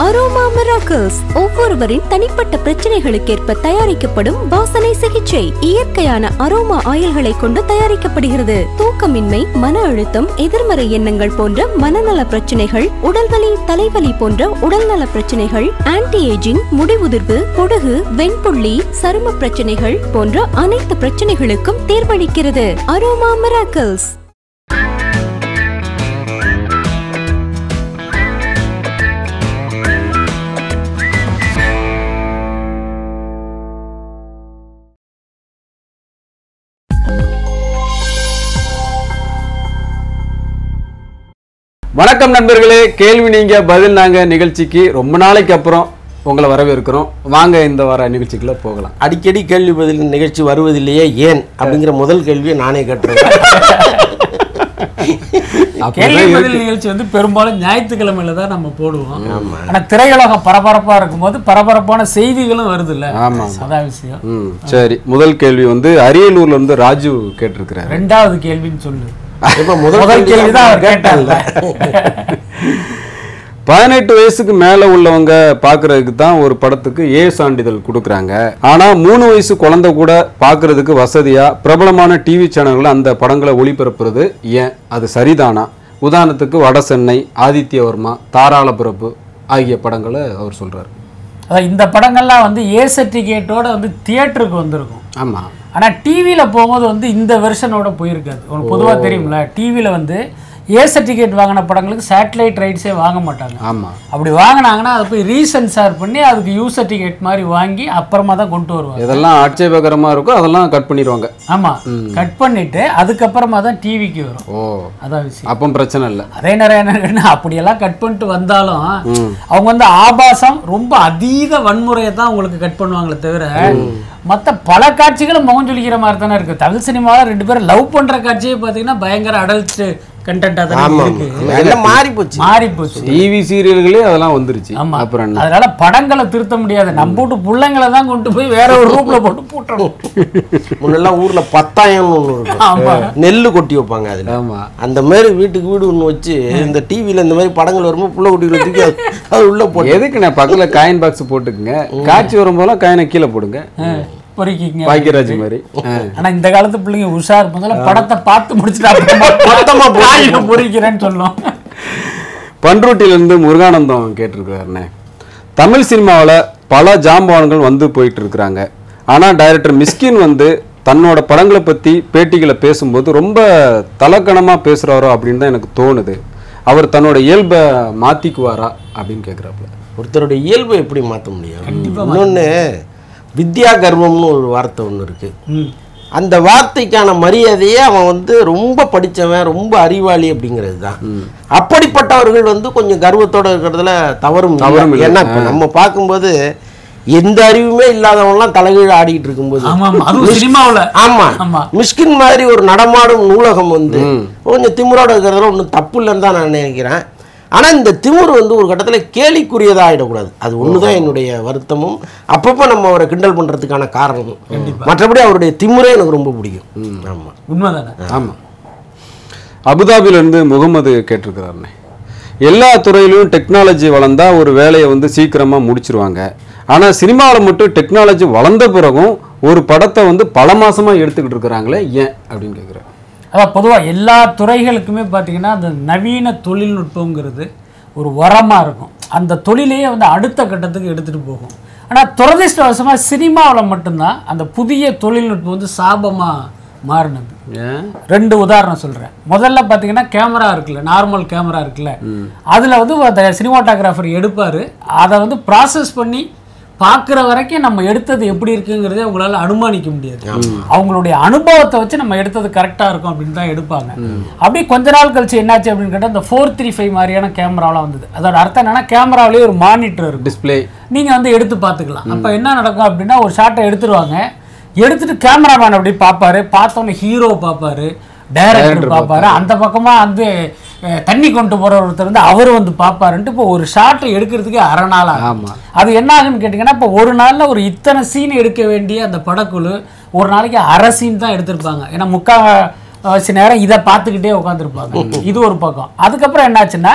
Aroma miracles ஒவ்வொருவரின் தனிப்பட்ட பிரச்சனைகளுக்கேற்ப தயாரிக்கப்படும் வாசனை சிகிச்சை இயற்கையான அரோமா ஆயில்களை கொண்டு தயாரிக்கப்படுகிறது தூக்கமின்மை மன அழுத்தம் எதிர்மறை எண்ணங்கள் போன்ற மனநல பிரச்சனைகள் உடல்வலி தலைவலி போன்ற உடல்நல பிரச்சனைகள் ஆன்டி ஏஜிங் முடிவுதிர்வு பொடுகு வெண்புள்ளி சரும பிரச்சனைகள் போன்ற அனைத்து பிரச்சனைகளுக்கும் தீர்வளிக்கிறது அரோமா மிராக்கிள்ஸ் வணக்கம் நண்பர்களே கேள்வி நீங்க பதில் நாங்க நிகழ்ச்சிக்கு ரொம்ப நாளைக்கு அப்புறம் உங்களை வரவேற்கிறோம் வாங்க இந்த வார நிகழ்ச்சிக்குள்ள போகலாம் அடிக்கடி கேள்வி பதில் நிகழ்ச்சி வருவதில்லையே ஏன் அப்படிங்கிற முதல் கேள்வியை நானே கேட்டுருக்கேன் அப்படிதான் கேள்வி இருக்கு. பதில் நிகழ்ச்சி வந்து பெரும்பாலும் ஞாயிற்றுக்கிழமையில தான் நம்ம போடுவோம் ஆனா திரையுலகம் பரபரப்பா இருக்கும்போது பரபரப்பான செய்திகளும் வருது இல்ல ஆமா. அதான் விஷயம் ம் சரி முதல் கேள்வி வந்து அரியலூர்ல இருந்து ராஜு கேட்டிருக்கிறாரு ரெண்டாவது கேள்வின்னு சொல்லு இப்ப முதல் முதல் கேள்வி தான் அவர் கேட்டான்ல கேட்டார்ல பதினெட்டு வயசுக்கு மேல உள்ளவங்க பாக்குறதுக்கு தான் ஒரு படத்துக்கு ஏ சான்றிதழ் கொடுக்குறாங்க ஆனா மூணு வயசு குழந்தை கூட பாக்குறதுக்கு வசதியா பிரபலமான டிவி சேனல்கள் அந்த படங்களை ஒளிபரப்புறது ஏன் அது சரிதானா உதாரணத்துக்கு வட சென்னை ஆதித்யவர்மா தாராளபிறப்பு ஆகிய படங்களை அவர் சொல்றாரு அதான் இந்த படங்கள்லாம் வந்து ஏ சர்டிஃபிகேட்டோட வந்து தியேட்டருக்கு வந்திருக்கும் ஆமா ஆனா டிவியில போகும்போது வந்து இந்த வெர்ஷனோட போயிருக்காது உனக்கு பொதுவா தெரியும்ல டிவியில வந்து ஏ சர்டிஃபிகேட் வாங்கின படங்களுக்கு சேட்டலைட் ரைட்ஸே வாங்க மாட்டாங்க ஆமா அப்படி வாங்கினாங்கன்னா அதை போய் ரீசென்சார் பண்ணி அதுக்கு யூ சர்டிஃபிகேட் மாதிரி வாங்கி அப்புறமா தான் கொண்டு வருவாங்க எதெல்லாம் ஆட்சேபகரமா இருக்கோ அதெல்லாம் கட் பண்ணிடுவாங்க ஆமா கட் பண்ணிட்டு அதுக்கப்புறமா தான் டிவிக்கு வரும் ஓ அதான் விஷயம் அப்போ பிரச்சனை இல்லை அதே நேரம் என்னன்னா அப்படியெல்லாம் கட் பண்ணிட்டு வந்தாலும் அவங்க வந்து ஆபாசம் ரொம்ப அதீத வன்முறையை தான் உங்களுக்கு கட் பண்ணுவாங்களே தவிர மத்த பல காட்சிகளும் முகம் சொல்லிக்கிற மாதிரி தானே இருக்கு தமிழ் சினிமாவில் ரெண்டு பேரும் லவ் பண்ற காட்சியே பார்த்தீங்கன்னா பயங்கர அடல்ட் கண்டென்ட்டாக தான் ஆமா இருக்கு ஆமா. எல்லாம் மாறி போச்சு மாறி போச்சு டிவி சீரியல்களே அதெல்லாம் வந்துருச்சு ஆமா அப்புறம் என்ன அதனால படங்களை திருத்த முடியாது நம்ம வீட்டு பிள்ளைங்களை தான் கொண்டு போய் வேற ஒரு ரூப்ல போட்டு பூட்டணும் முன்னெல்லாம் ஊர்ல பத்தாயிரம் ஒண்ணு ஆமா. இருக்கும் நெல்லு கொட்டி வைப்பாங்க அதுல ஆமா அந்த மாதிரி வீட்டுக்கு வீடு ஒண்ணு வச்சு இந்த டிவில இந்த மாதிரி படங்கள் வரும்போது புள்ள குட்டிகளை தூக்கி அது- அது உள்ள போட்டு எதுக்கு நான் பக்கத்துல காயின் பாக்ஸ் போட்டுக்குங்க காட்சி வரும்போதெல்லாம் காயினை கீழே போடுங்க பொறுக்கிங்க பாக்கியராஜ் மாதிரி ஆ. ஆனா இந்த காலத்து பிள்ளைங்க உஷார் முதல்ல படத்தை பார்த்து முடிச்சுட்டு அப்புறமா மொத்தமா காயில பொறிக்கிறேன்னு சொல்லும் பண்ருட்டியிலிருந்து முருகானந்தம் கேட்டிருக்காருண்ணே தமிழ் சினிமாவில் பல ஜாம்பவான்கள் வந்து போயிட்டு இருக்கிறாங்க ஆனால் டைரக்டர் மிஸ்கின் வந்து தன்னோட படங்களை பற்றி பேட்டிகளை பேசும்போது ரொம்ப தலக்கணமாக பேசுகிறாரோ அப்படின்னு தான் எனக்கு தோணுது அவர் தன்னோட இயல்பை மாற்றிக்குவாரா அப்படின்னு கேட்குறாப்புல ஒருத்தருடைய இயல்பை எப்படி மாற்ற முடியும் இன்னொன்று வித்யா கர்வம்னு ஒரு வார்த்தை ஒன்று இருக்கு ம். அந்த வார்த்தைக்கான மரியாதையே அவன் வந்து ரொம்ப படிச்சவன் ரொம்ப அறிவாளி அப்படிங்கிறது தான் அப்படிப்பட்டவர்கள் வந்து கொஞ்சம் கர்வத்தோட இருக்கிறதுல தவறும் இல்லை. தவறும் இல்லை. ஏன்னா இப்ப நம்ம பார்க்கும்போது எந்த அறிவுமே இல்லாதவன்லாம் தலைகீழ ஆடிட்டு இருக்கும்போது ஆமா ஆமா அதுவும் சினிமாவுல ஆமா ஆமா. மிஷ்கின் மாதிரி ஒரு நடமாடும் நூலகம் வந்து கொஞ்சம் திமிரோட இருக்கிறதுல ஒன்றும் தப்பு இல்லைன்னு தான் நான் நினைக்கிறேன் ஆனா இந்த திமிர் வந்து ஒரு கட்டத்துல கேலிக்குரியதா ஆயிடக்கூடாது அது ஒண்ணுதான் என்னுடைய வருத்தமும் அப்பப்போ நம்ம அவரை கிண்டல் பண்றதுக்கான காரணமும் மற்றபடி அவருடைய திமிரே எனக்கு ரொம்ப பிடிக்கும் ஆமா உண்மைதானே ஆமாம் அபுதாபியிலேருந்து முகமது கேட்டிருக்கிறாருண்ணே எல்லா துறையிலும் டெக்னாலஜி வளர்ந்தா ஒரு வேலையை வந்து சீக்கிரமாக முடிச்சிருவாங்க ஆனால் சினிமாவில் மட்டும் டெக்னாலஜி வளர்ந்த பிறகும் ஒரு படத்தை வந்து பல மாசமா எடுத்துக்கிட்டு இருக்கிறாங்களே ஏன் அப்படின்னு கேட்குறேன் அதான் பொதுவா எல்லா துறைகளுக்குமே பார்த்தீங்கன்னா அந்த நவீன தொழில்நுட்பங்கிறது ஒரு உரமா இருக்கும் அந்த தொழிலையே வந்து அடுத்த கட்டத்துக்கு எடுத்துட்டு போகும் ஆனா துரதிர்ஷ்டவசமா சினிமாவில் மட்டும்தான் அந்த புதிய தொழில்நுட்பம் வந்து சாபமா மாறினது ஏன் ரெண்டு உதாரணம் சொல்றேன் முதல்ல பார்த்தீங்கன்னா கேமரா இருக்குல்ல நார்மல் கேமரா இருக்குல்ல அதுல வந்து அந்த சினிமாட்டோகிராஃபர் எடுப்பாரு அதை வந்து ப்ராசஸ் பண்ணி பார்க்குற வரைக்கும் நம்ம எடுத்தது எப்படி இருக்குங்கிறதே உங்களால அனுமானிக்க முடியாது அவங்களுடைய அனுபவத்தை வச்சு நம்ம எடுத்தது கரெக்டா இருக்கும் அப்படின்னு தான் எடுப்பாங்க அப்படியே கொஞ்ச நாள் கழிச்சு என்னாச்சு அப்படின்னு கேட்டால் இந்த ஃபோர் த்ரீ ஃபைவ் மாதிரியான கேமராலாம் வந்தது அதோட அர்த்தம் என்னன்னா கேமராவிலேயே ஒரு மானிட்டர் இருக்கும் டிஸ்ப்ளே நீங்க வந்து எடுத்து பார்த்துக்கலாம் அப்போ என்ன நடக்கும் அப்படின்னா ஒரு ஷாட்டை எடுத்துருவாங்க எடுத்துட்டு கேமராமேன் அப்படி பார்ப்பாரு பார்த்தோன்னே ஹீரோ பார்ப்பாரு டைரக்டர் பார்ப்பாரு அந்த பக்கமா வந்து அஹ், தண்ணி கொண்டு போற ஒருத்தர் வந்து அவர் வந்து பார்ப்பாருன்ட்டு இப்போ ஒரு ஷாட்டை எடுக்கிறதுக்கு அரை நாள் ஆகும் ஆமா. அது என்ன ஆகுன்னு கேட்டிங்கன்னா இப்போ ஒரு நாள்ல ஒரு இத்தனை சீன் எடுக்க வேண்டிய அந்த படக்குழு ஒரு நாளைக்கு அரை சீன் தான் எடுத்திருப்பாங்க ஏன்னா முக்கா வச்சு நேரம் இதை பார்த்துக்கிட்டே உட்காந்துருப்பாங்க இது ஒரு பக்கம் அதுக்கப்புறம் என்னாச்சுன்னா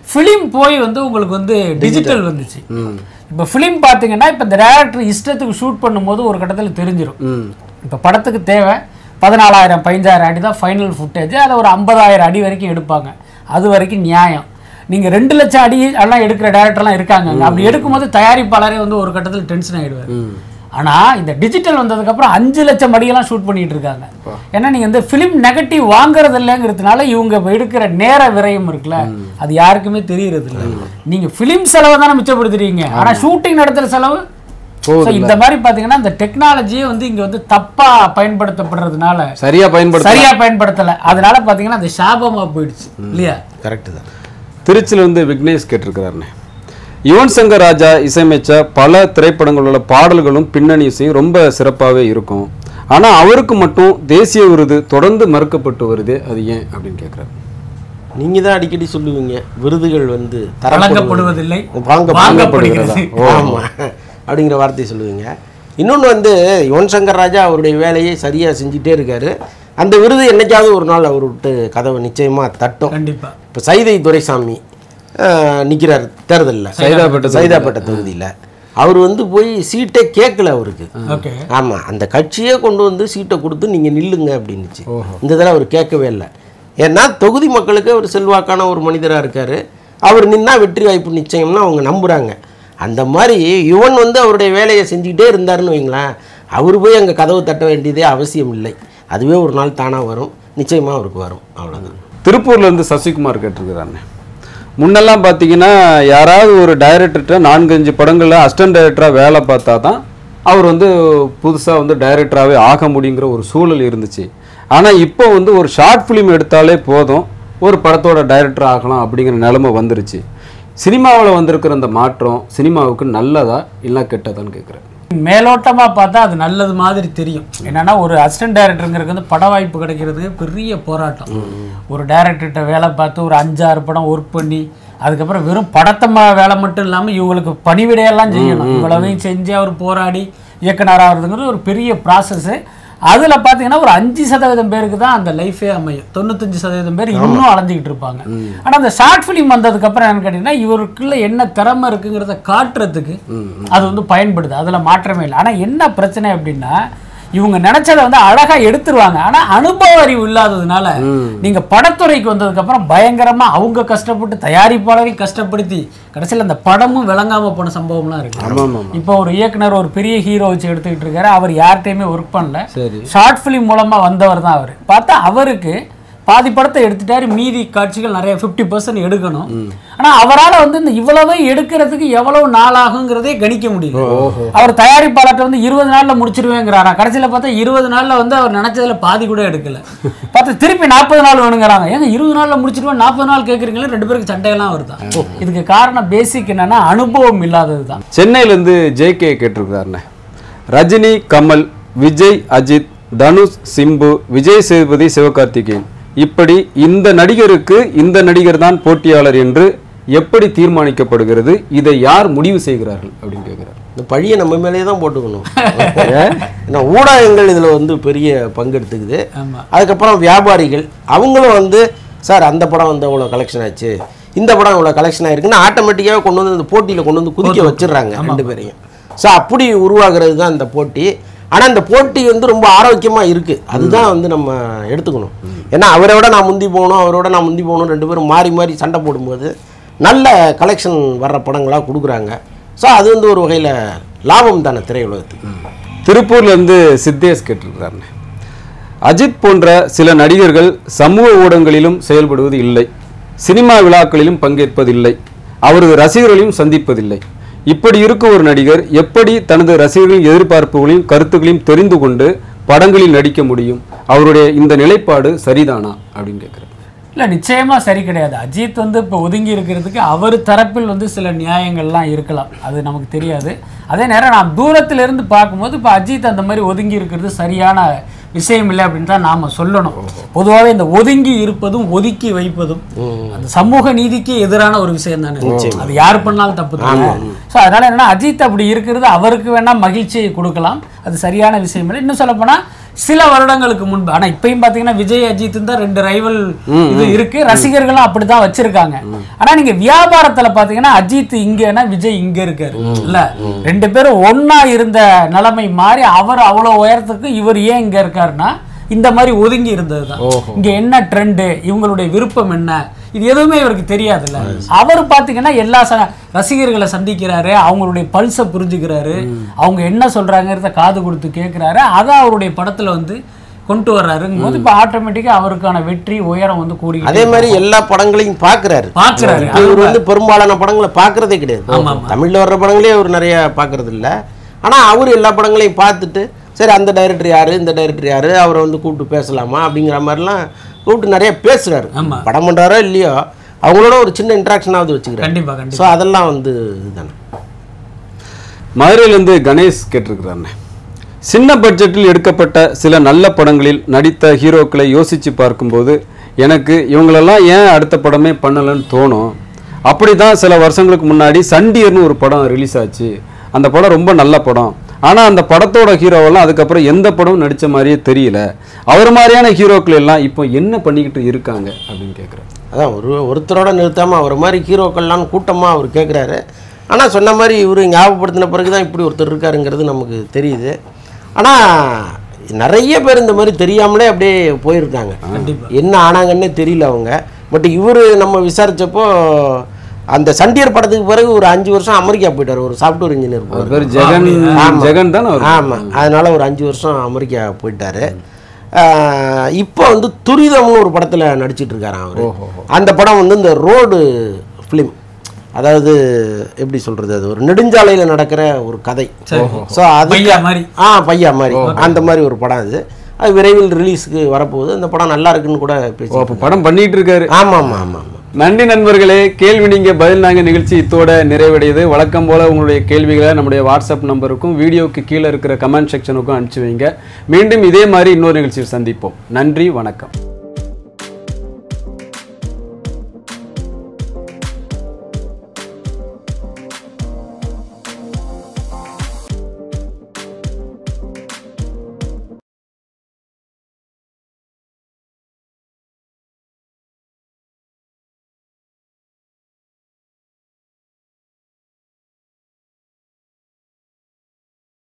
ஃபிலிம் போய் வந்து உங்களுக்கு வந்து டிஜிட்டல் வந்துச்சு இப்போ ஃபிலிம் பார்த்தீங்கன்னா இப்போ இந்த டேரக்டர் இஷ்டத்துக்கு ஷூட் பண்ணும்போது ஒரு கட்டத்தில் தெரிஞ்சிடும் ம் இப்போ படத்துக்கு தேவை பதினாலாயிரம் பதினஞ்சாயிரம் அடி தான் ஃபைனல் ஃபுட்டேஜ் அதில் ஒரு ஐம்பதாயிரம் அடி வரைக்கும் எடுப்பாங்க அது வரைக்கும் நியாயம் நீங்கள் ரெண்டு லட்சம் அடி எல்லாம் எடுக்கிற டேரக்டர்லாம் இருக்காங்க அப்படி எடுக்கும்போது தயாரிப்பாளரே வந்து ஒரு கட்டத்தில் டென்ஷன் ஆகிடுவார் ஆனால் இந்த டிஜிட்டல் வந்ததுக்கப்புறம் அஞ்சு லட்சம் அடியெல்லாம் ஷூட் பண்ணிட்டு இருக்காங்க ஏன்னா நீங்கள் இந்த ஃபிலிம் நெகட்டிவ் வாங்குறது இல்லைங்கிறதுனால இவங்க எடுக்கிற நேர விரயம் இருக்குல்ல அது யாருக்குமே தெரியறது இல்லை நீங்கள் ஃபிலிம் செலவை தானே மிச்சப்படுத்துறீங்க ஆனால் ஷூட்டிங் நடத்துகிற செலவு So, இந்த மாதிரி பாத்தீங்கன்னா இந்த டெக்னாலஜியே வந்து இங்க வந்து தப்பா பயன்படுத்தப்படுறதுனால சரியா பயன்படுத்த சரியா பயன்படுத்தல அதனால பாத்தீங்கன்னா அது சாபமா போயிடுச்சு இல்லையா கரெக்டு தான் திருச்சியில இருந்து விக்னேஷ் கேட்டிருக்கிறாருண்ணே யுவன் சங்கர் ராஜா இசையமைச்ச பல திரைப்படங்களோட பாடல்களும் பின்னணி இசையும் ரொம்ப சிறப்பாகவே இருக்கும் ஆனா அவருக்கு மட்டும் தேசிய விருது தொடர்ந்து மறுக்கப்பட்டு வருது அது ஏன் அப்படின்னு கேட்குறாரு நீங்க தான் அடிக்கடி சொல்லுவீங்க விருதுகள் வந்து வழங்கப்படுவதில்லை வாங்க வாங்கப்படுகிறது ஆமா அப்படிங்கிற வார்த்தையை சொல்லுவீங்க இன்னொன்று வந்து யுவன் சங்கர் ராஜா அவருடைய வேலையை சரியாக செஞ்சுட்டே இருக்காரு அந்த விருது என்னைக்காவது ஒரு நாள் அவர் விட்டு கதவை நிச்சயமாக தட்டும் கண்டிப்பா இப்போ சைதை துரைசாமி நிற்கிறார் தேர்தலில் சைதாப்பேட்டை சைதாப்பேட்டை தொகுதியில் அவர் வந்து போய் சீட்டே கேட்கல அவருக்கு ஓகே ஆமாம் அந்த கட்சியே கொண்டு வந்து சீட்டை கொடுத்து நீங்கள் நில்லுங்க அப்படின்னுச்சு இந்த தடவை அவர் கேட்கவே இல்லை ஏன்னா தொகுதி மக்களுக்கு அவர் செல்வாக்கான ஒரு மனிதராக இருக்கார் அவர் நின்னா வெற்றி வாய்ப்பு நிச்சயம்னு அவங்க நம்புகிறாங்க அந்த மாதிரி யுவன் வந்து அவருடைய வேலையை செஞ்சுக்கிட்டே இருந்தாருன்னு வைங்களேன் அவர் போய் அங்கே கதவு தட்ட வேண்டியதே அவசியம் இல்லை அதுவே ஒரு நாள் தானாக வரும் நிச்சயமாக அவருக்கு வரும் அவ்வளோதான் திருப்பூர்ல இருந்து சசிகுமார் கேட்டிருக்கிறாருண்ணே முன்னெல்லாம் பார்த்தீங்கன்னா யாராவது ஒரு டைரக்டர்கிட்ட நான்கஞ்சு படங்களில் அசிஸ்டன்ட் டைரக்டராக வேலை பார்த்தா தான் அவர் வந்து புதுசாக வந்து டைரக்டராகவே ஆக முடியுங்கிற ஒரு சூழல் இருந்துச்சு ஆனால் இப்போ வந்து ஒரு ஷார்ட் ஃபிலிம் எடுத்தாலே போதும் ஒரு படத்தோட டைரக்டர் ஆகலாம் அப்படிங்கிற நிலைமை வந்துருச்சு சினிமாவில் வந்திருக்கிற அந்த மாற்றம் சினிமாவுக்கு நல்லதா இல்லை கெட்டதான்னு கேட்குறேன் மேலோட்டமா பார்த்தா அது நல்லது மாதிரி தெரியும் என்னன்னா ஒரு அசிஸ்டன்ட் டைரக்டருங்கிறது வந்து பட வாய்ப்பு கிடைக்கிறது பெரிய போராட்டம் ஒரு டைரக்டர்கிட்ட வேலை பார்த்து ஒரு அஞ்சாறு படம் ஒர்க் பண்ணி அதுக்கப்புறம் வெறும் படத்தை ம- வேலை மட்டும் இல்லாமல் இவங்களுக்கு பணிவிடையெல்லாம் செய்யணும் இவ்வளவையும் செஞ்சு அவர் போராடி இயக்குனர் ஆகிறதுங்கிறது ஒரு பெரிய ப்ராசஸ்ஸு அதில் பார்த்தீங்கன்னா ஒரு அஞ்சு சதவீதம் பேருக்கு தான் அந்த லைஃபே அமையும் தொண்ணூத்தஞ்சு சதவீதம் பேர் இன்னும் அலைஞ்சிக்கிட்டு இருப்பாங்க ஆனால் அந்த ஷார்ட் ஃபிலிம் வந்ததுக்கப்புறம் என்னன்னு கேட்டிங்கன்னா இவருக்குள்ள என்ன திறமை இருக்குங்கிறத காட்டுறதுக்கு அது வந்து பயன்படுது அதில் மாற்றமே இல்லை ஆனால் என்ன பிரச்சனை அப்படின்னா இவங்க நினைச்சதை வந்து அழகா எடுத்துருவாங்க ஆனா அனுபவ அறிவு இல்லாததுனால நீங்க படத்துறைக்கு வந்ததுக்கு அப்புறம் பயங்கரமா அவங்க கஷ்டப்பட்டு தயாரிப்பாளரை கஷ்டப்படுத்தி கடைசியில் அந்த படமும் விளங்காம போன சம்பவம்லாம் இருக்கு இப்போ ஒரு இயக்குனர் ஒரு பெரிய ஹீரோ வச்சு எடுத்துக்கிட்டு இருக்காரு அவர் யார்கிட்டயுமே ஒர்க் பண்ணல சரி. ஷார்ட் ஃபிலிம் மூலமா வந்தவர் தான் அவர் பார்த்தா அவருக்கு பாதி படத்தை எடுத்துட்டாரு மீதி காட்சிகள் நிறைய ஃபிஃப்டி பர்சன்ட் எடுக்கணும் ஆனா அவரால் வந்து இந்த இவ்வளவு எடுக்கிறதுக்கு எவ்வளவு நாள் ஆகுங்கிறதே கணிக்க முடியல அவர் தயாரிப்பாளர்கிட்ட வந்து இருபது நாள்ல முடிச்சிருவேங்கிறாரா கடைசியில பார்த்தா இருபது நாள்ல வந்து அவர் நினைச்சதுல பாதி கூட எடுக்கல பார்த்தா திருப்பி நாற்பது நாள் வேணுங்கிறாங்க ஏங்க இருபது நாள்ல முடிச்சிருவேன் நாற்பது நாள் கேட்குறீங்களே ரெண்டு பேருக்கு சண்டையெல்லாம் வருதா இதுக்கு காரணம் பேசிக் என்னன்னா அனுபவம் இல்லாதது தான் சென்னையிலேருந்து ஜேகே கேட்டிருக்கிறாருண்ணே ரஜினி கமல் விஜய் அஜித் தனுஷ் சிம்பு விஜய் சேதுபதி சிவகார்த்திகேயன் இப்படி இந்த நடிகருக்கு இந்த நடிகர் தான் போட்டியாளர் என்று எப்படி தீர்மானிக்கப்படுகிறது இதை யார் முடிவு செய்கிறார்கள் அப்படின்னு கேட்கிறார் இந்த பழியை நம்ம மேலேயே தான் போட்டுக்கணும் ஏன்னா ஊடகங்கள் இதில் வந்து பெரிய பங்கெடுத்துக்குது ஆமா. அதுக்கப்புறம் வியாபாரிகள் அவங்களும் வந்து சார் அந்த படம் வந்து அவ்வளோ கலெக்ஷன் ஆச்சு இந்த படம் இவ்வளோ கலெக்ஷன் ஆயிருக்குன்னு ஆட்டோமேட்டிக்காக கொண்டு வந்து இந்த போட்டியில் கொண்டு வந்து குதிக்க வச்சிடுறாங்க ரெண்டு பேரையும் ஸோ அப்படி உருவாகிறது தான் இந்த போட்டி ஆனால் இந்த போட்டி வந்து ரொம்ப ஆரோக்கியமாக இருக்குது அதுதான் வந்து நம்ம எடுத்துக்கணும் ஏன்னா அவரை விட நான் முந்தி போகணும் அவரோட நான் முந்தி போகணும் ரெண்டு பேரும் மாறி மாறி சண்டை போடும்போது நல்ல கலெக்ஷன் வர்ற படங்களாக கொடுக்குறாங்க ஸோ அது வந்து ஒரு வகையில் லாபம் தானே திரையுலகத்துக்கு திருப்பூர்ல இருந்து சித்தேஷ் கேட்டிருக்கிறாருண்ணே அஜித் போன்ற சில நடிகர்கள் சமூக ஊடகங்களிலும் செயல்படுவது இல்லை சினிமா விழாக்களிலும் பங்கேற்பதில்லை அவரது ரசிகர்களையும் சந்திப்பதில்லை இப்படி இருக்க ஒரு நடிகர் எப்படி தனது ரசிகர்களின் எதிர்பார்ப்புகளையும் கருத்துக்களையும் தெரிந்து கொண்டு படங்களில் நடிக்க முடியும் அவருடைய இந்த நிலைப்பாடு சரிதானா அப்படின்னு கேட்குறேன் இல்லை நிச்சயமா சரி கிடையாது அஜித் வந்து இப்போ ஒதுங்கி இருக்கிறதுக்கு அவர் தரப்பில் வந்து சில நியாயங்கள்லாம் இருக்கலாம் அது நமக்கு தெரியாது அதே நேரம் நான் தூரத்துல இருந்து பார்க்கும்போது இப்போ அஜித் அந்த மாதிரி ஒதுங்கி இருக்கிறது சரியான விஷயம் இல்லை அப்படின்னு தான் நாம சொல்லணும் பொதுவாகவே இந்த ஒதுங்கி இருப்பதும் ஒதுக்கி வைப்பதும் அந்த சமூக நீதிக்கு எதிரான ஒரு விஷயம் தானே அது யார் பண்ணாலும் தப்பு தானே ஸோ அதனால என்னன்னா அஜித் அப்படி இருக்கிறது அவருக்கு வேணா மகிழ்ச்சியை கொடுக்கலாம் அது சரியான விஷயம் இல்லை இன்னும் சொல்லப்போனால் சில வருடங்களுக்கு முன்பு ஆனா இப்பயும் பாத்தீங்கன்னா விஜய் அஜித் தான் ரெண்டு ரைவல் இது இருக்கு ரசிகர்களும் அப்படிதான் வச்சிருக்காங்க ஆனா நீங்க வியாபாரத்துல பாத்தீங்கன்னா அஜித் இங்கன்னா விஜய் இங்க இருக்காரு இல்ல ரெண்டு பேரும் ஒண்ணா இருந்த நிலைமை மாறி அவர் அவ்வளவு உயரத்துக்கு இவர் ஏன் இங்க இருக்காருன்னா இந்த மாதிரி ஒதுங்கி இருந்ததுதான் இங்க என்ன ட்ரெண்டு இவங்களுடைய விருப்பம் என்ன இது எதுவுமே இவருக்கு தெரியாதுல்ல அவர் பாத்தீங்கன்னா எல்லா ச ரசிகர்களை சந்திக்கிறாரு அவங்களுடைய பல்ஸை புரிஞ்சுக்கிறாரு அவங்க என்ன சொல்றாங்கிறத காது கொடுத்து கேட்கிறாரு அதை அவருடைய படத்துல வந்து கொண்டு வர்றாருங்கும் போது இப்போ ஆட்டோமேட்டிக்கா அவருக்கான வெற்றி உயரம் வந்து கூடி அதே மாதிரி எல்லா படங்களையும் பார்க்குறாரு பார்க்கறாரு. இப்போ இவர் வந்து பெரும்பாலான படங்களை பார்க்கறதே கிடையாது ஆமா, ஆமா. தமிழ்ல வர்ற படங்களே அவர் நிறைய பார்க்கறது இல்ல ஆனா அவர் எல்லா படங்களையும் பார்த்துட்டு சரி அந்த டைரக்டர் யாரு இந்த டைரக்டர் யாரு அவரை வந்து கூப்பிட்டு பேசலாமா அப்படிங்கிற மாதிரிலாம் கூப்பிட்டு நிறைய பேசுறாரு ஆமா. படம் பண்றாரோ இல்லையோ அவங்களோட ஒரு சின்ன இன்ட்ராக்ஷனாவது வச்சுக்கிறாரு கண்டிப்பா கண்டிப்பா ஸோ அதெல்லாம் வந்து இதுதானே மதுரையிலேருந்து கணேஷ் கேட்டிருக்கிறாருண்ணே சின்ன பட்ஜெட்டில் எடுக்கப்பட்ட சில நல்ல படங்களில் நடித்த ஹீரோக்களை யோசித்து பார்க்கும்போது எனக்கு இவங்களெல்லாம் ஏன் அடுத்த படமே பண்ணலைன்னு தோணும் அப்படி தான் சில வருஷங்களுக்கு முன்னாடி சண்டியர்னு ஒரு படம் ரிலீஸ் ஆச்சு அந்த படம் ரொம்ப நல்ல படம் ஆனால் அந்த படத்தோட ஹீரோவெல்லாம் அதுக்கப்புறம் எந்த படமும் நடித்த மாதிரியே தெரியல அவர் மாதிரியான ஹீரோக்கள் எல்லாம் இப்போ என்ன பண்ணிக்கிட்டு இருக்காங்க அப்படின்னு கேட்குறேன் அதான் ஒரு ஒருத்தரோட நிறுத்தாம அவர் மாதிரி ஹீரோக்கள்லாம் கூட்டமா அவர் கேட்குறாரு ஆனா சொன்ன மாதிரி இவர் ஞாபகப்படுத்தின பிறகு தான் இப்படி ஒருத்தர் இருக்காருங்கிறது நமக்கு தெரியுது ஆனா நிறைய பேர் இந்த மாதிரி தெரியாமலே அப்படியே போயிருக்காங்க என்ன ஆனாங்கன்னே தெரியல அவங்க பட் இவர் நம்ம விசாரிச்சப்போ அந்த சண்டியர் படத்துக்கு பிறகு ஒரு அஞ்சு வருஷம் அமெரிக்கா போயிட்டார் ஒரு சாஃப்ட்வேர் இன்ஜினியர் அவர் பேர் ஜெகன் ஆமா. ஜெகன் தான் அவர் ஆமா அதனால ஒரு அஞ்சு வருஷம் அமெரிக்கா போயிட்டாரு ஆஹ் இப்போ வந்து துரிதம்னு ஒரு படத்துல நடிச்சிட்டு இருக்காராம் அவரு அந்த படம் வந்து இந்த ரோடு ஃபிலிம் அதாவது எப்படி சொல்றது அது ஒரு நெடுஞ்சாலையில நடக்கிற ஒரு கதை ஸோ அது பையா மாதிரி. ஆ பையா மாதிரி அந்த மாதிரி ஒரு படம் அது அது விரைவில் ரிலீஸ்க்கு வரப்போகுது அந்த படம் நல்லா இருக்குன்னு கூட ஓ, பேசி அப்போ படம் பண்ணிட்டு இருக்காரு ஆமா ஆமா ஆமா ஆமா நன்றி நண்பர்களே கேள்வி நீங்க பதில் நாங்க நிகழ்ச்சி இத்தோட நிறைவடையுது வழக்கம் போல உங்களுடைய கேள்விகளை நம்முடைய வாட்ஸ்அப் நம்பருக்கும் வீடியோக்கு கீழே இருக்கிற கமெண்ட் செக்ஷனுக்கும் அனுப்பிச்சு வைங்க மீண்டும் இதே மாதிரி இன்னொரு நிகழ்ச்சியில் சந்திப்போம் நன்றி வணக்கம்